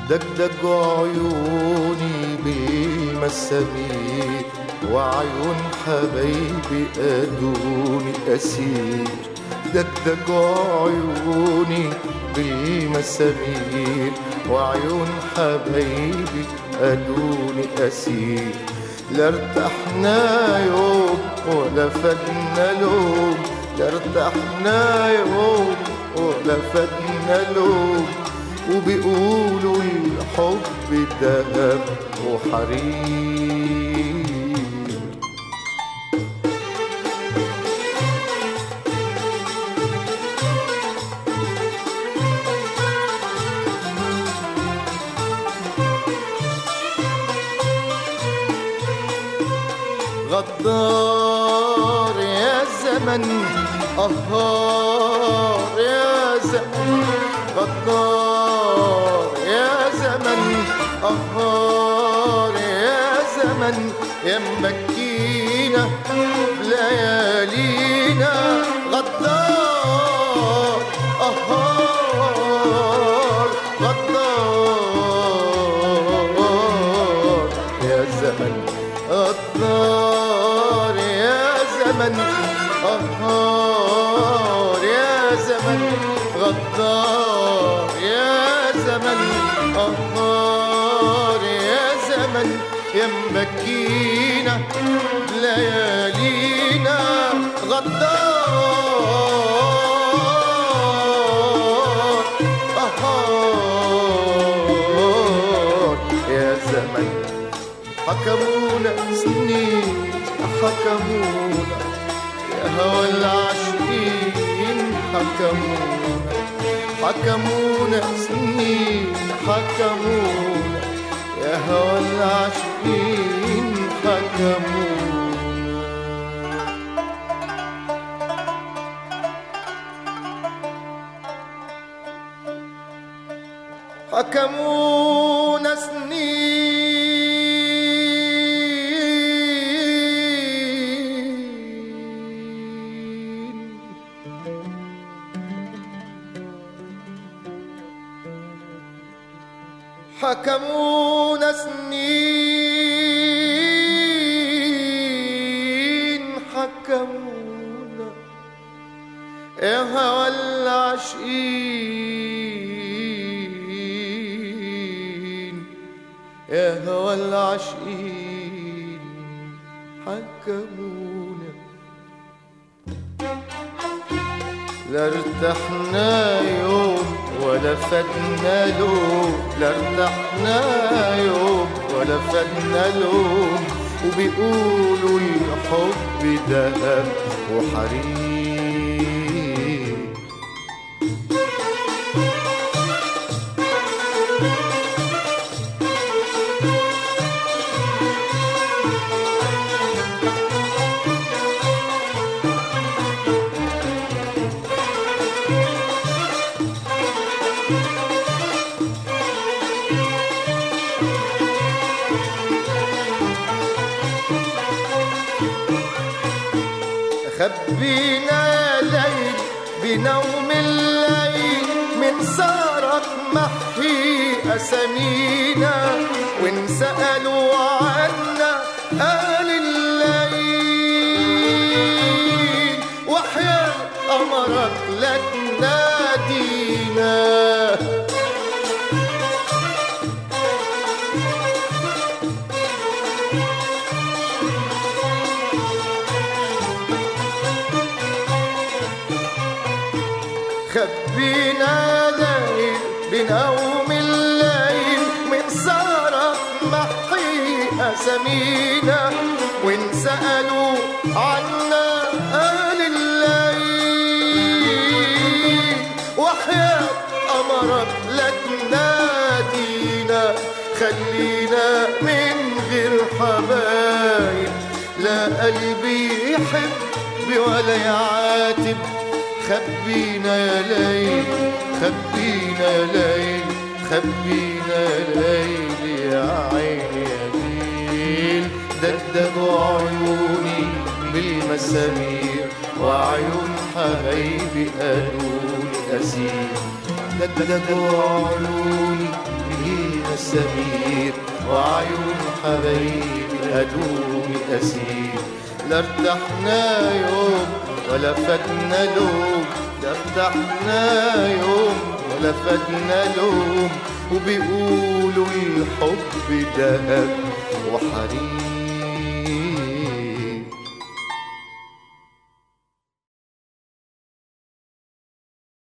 دقدقوا عيوني بالمسامير وعيون حبايبي قادوني أسير دقدقوا عيوني بالمسامير وعيون حبايبي قادوني أسير لا ارتحنا يوم ولا فدنا لوم لا ارتحنا يوم ولا فدنا لوم وبيقولوا الحب دهب وحرير غدار يا زمن قهار يا زمن غدار يا زمن قهار يا زمن يا مكينا ليالينا غدار قهار غدار يا زمن غدار يا زمن قهار يا زمن غدار يا زمن قهار يا زمن يا مبكينا ليالينا غدار قهار يا زمن حكمونا سنين حكمونا يا هوى العاشقين حكمونا حكمونا سنين حكمونا يا هوى العاشقين حكمونا حكمونا سنين حكمونا سنين حكمونا يا هوى العاشقين يا هوى العاشقين حكمونا لا ارتحنا يوم ولا فدنا لوم لا ارتحنا يوم ولا فدنا لوم وبيقولوا الحب دهب وحرير خبينا ليل بنوم الليل من سهرك محي أسامينا وإن سألوا عنا أهل الليل وحياة أمرك لا تنادينا خبينا ليل بنوم الليل من سهرك محي أسامينا وإن سألوا عنا أهل الليل وحياة أمرك لا تنادينا خلينا من غير حبايب لا قلبي يحب ولا يعاتب خبينا يا ليل خبينا يا ليل خبينا يا ليل يا عيني يا ليل دقدقوا عيوني بالمسامير وعيون حبايبي قالوا لي أسير دقدقوا عيوني سمير وعيون حبايب أدوم أسير لا ارتحنا يوم ولا فاتنا لوم لا ارتحنا يوم ولا فاتنا لوم وبيقولوا الحب دهب وحرير